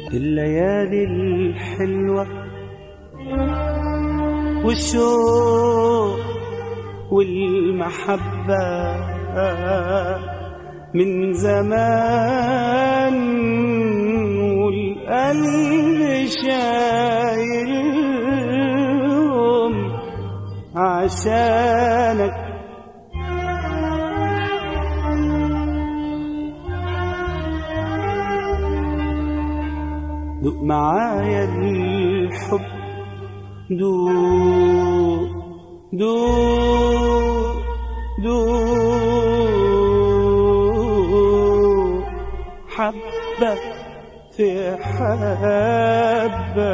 الليالي الحلوة والشوق والمحبة من زمان والقلب شايلهم عشانك دوق معايا الحب دوق دوق دوق حبة في حبة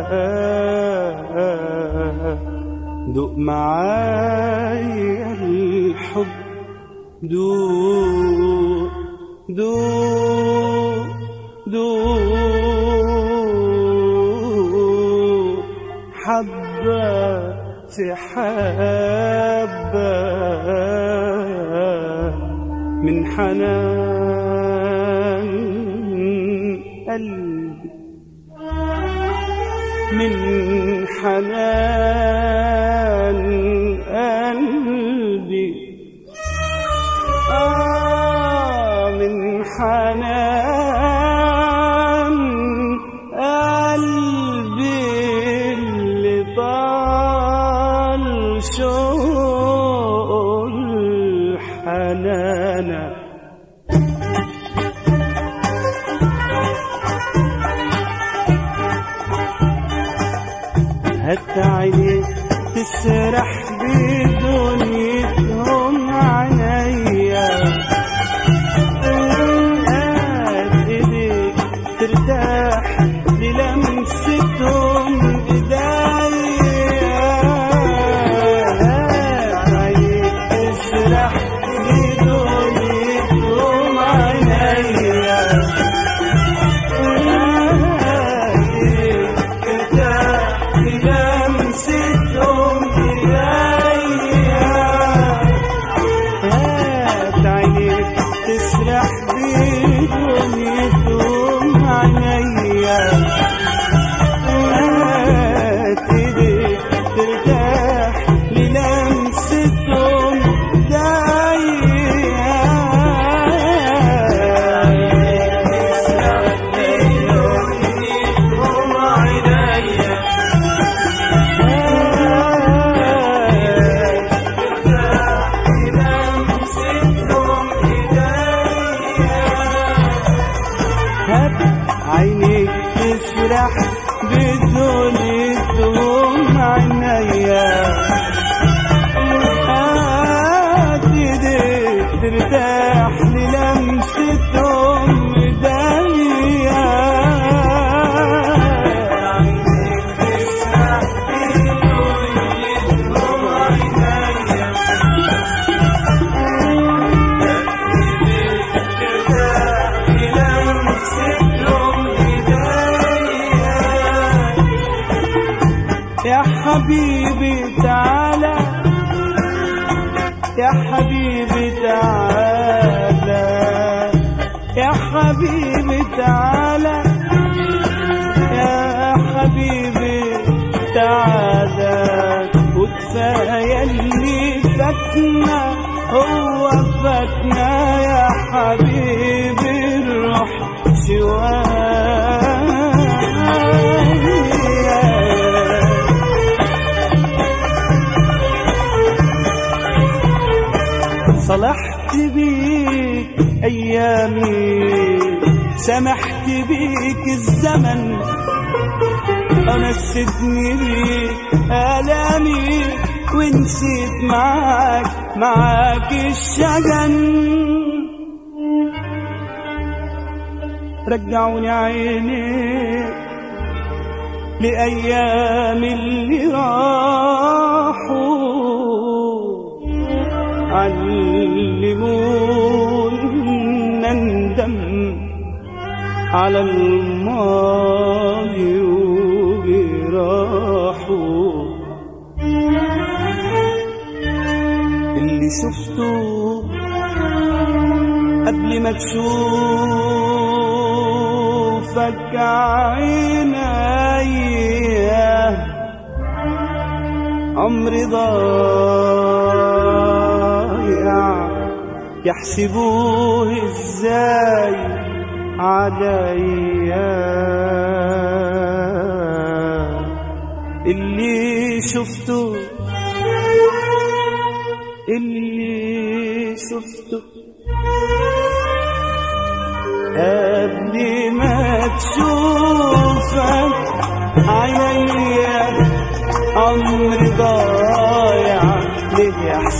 دوق معايا الحب دوق دوق دوق حبة في حبة من حنان قلبي من حنان قلبي آه من حنان قلبي اللي طال شوق الحنانه هات عينيك تسرح بدنيتهم عينيا هات ايديك ترتاح للمستهم ايديا هات عينيك تسرح بدنيتهم عينيا تسرح بدنيتهم عينيا ايديك ترتاح للمستهم عينيك تسرح بدنيتهم عينيا هات ايديك ترتاح للمستهم ايديا عينيك تسرح بدنيتهم عينيا يا حبيبي تعالى يا حبيبي تعالى يا حبيبي تعالى يا حبيبي تعالى وكفاية اللي فاتنا هو فاتنا يا حبيبي الروح سواك صلحت بيك ايامي سمحت بيك الزمن انا سدني بيك الامي ونسيت معاك معاك الشجن رجعوني عينيك لأيام اللي راحوا علمونا ندم على الماضي وجراحه اللي شفته قبل ما تشوف اشوفك عينيا عمري ضايع يحسبوه ازاي عليا اللي شفته اللي شفته قبل ما تشوفك عينيا عمري ضايع ليه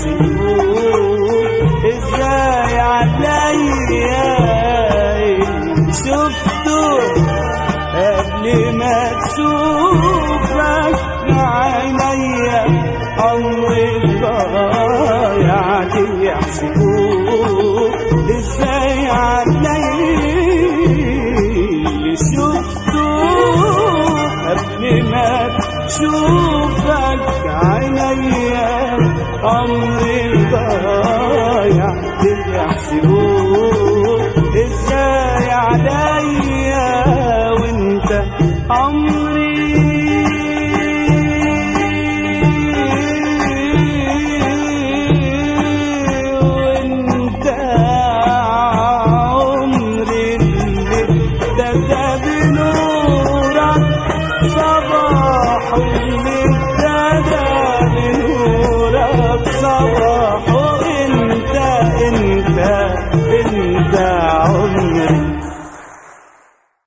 يحسبوه ازاي عليا اللي شفته قبل ما تشوفك عينيا عمري ضايع ليه يحسبوه ازاي عليا اللي شفته قبل ما تشوفك عينيا عمري ضايع يحسبوه ازاي عليا وانت عمري وانت عمري اللي ابتدى بنورك صباح اللي